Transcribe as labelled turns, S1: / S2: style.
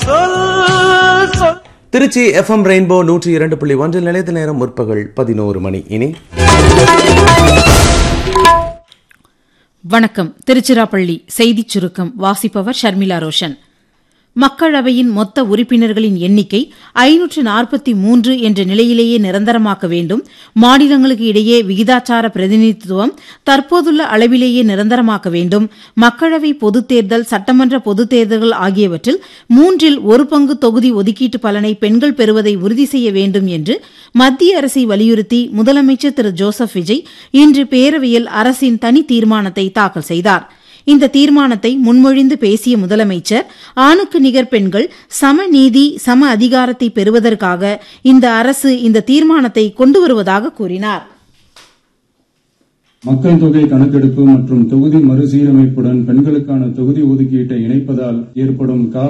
S1: சொல் சொல்
S2: Trichy FM rainbow நூற்றி இரண்டு புள்ளி ஒன்றில் நிலையத்த நேரம் முற்பகல் பதினோரு மணி இனி
S3: வணக்கம் திருச்சிராப்பள்ளி செய்திச் சுருக்கம் வாசிப்பவர் ஷர்மிளா ரோஷன் மக்களவையின் மொத்த உறுப்பினர்களின் எண்ணிக்கை ஐநூற்று நாற்பத்தி மூன்று என்ற நிலையிலேயே நிரந்தரமாக்க வேண்டும் மாநிலங்களுக்கு இடையே விகிதாச்சார பிரதிநிதித்துவம் தற்போதுள்ள அளவிலேயே நிரந்தரமாக்க வேண்டும் மக்களவை பொதுத் தேர்தல் சட்டமன்ற பொதுத் தேர்தல்கள் ஆகியவற்றில் மூன்றில் ஒரு பங்கு தொகுதி ஒதுக்கீட்டு பலனை பெண்கள் பெறுவதை உறுதி செய்ய வேண்டும் என்று மத்திய அரசை வலியுறுத்தி முதலமைச்சர் திரு ஜோசப் விஜய் இன்று பேரவையில் அரசின் தனி தீர்மானத்தை தாக்கல் செய்தார் இந்த தீர்மானத்தை முன்மொழிந்து பேசிய முதலமைச்சர் ஆணுக்கு நிகர் பெண்கள் சம நீதி சம அதிகாரத்தை பெறுவதற்காக இந்த அரசு இந்த தீர்மானத்தை கொண்டு வருவதாக கூறினார்
S4: மக்கள் தொகை கணக்கெடுப்பு மற்றும் தொகுதி மறுசீரமைப்புடன் பெண்களுக்கான தொகுதி ஒதுக்கீட்டை இணைப்பதால் ஏற்படும் கால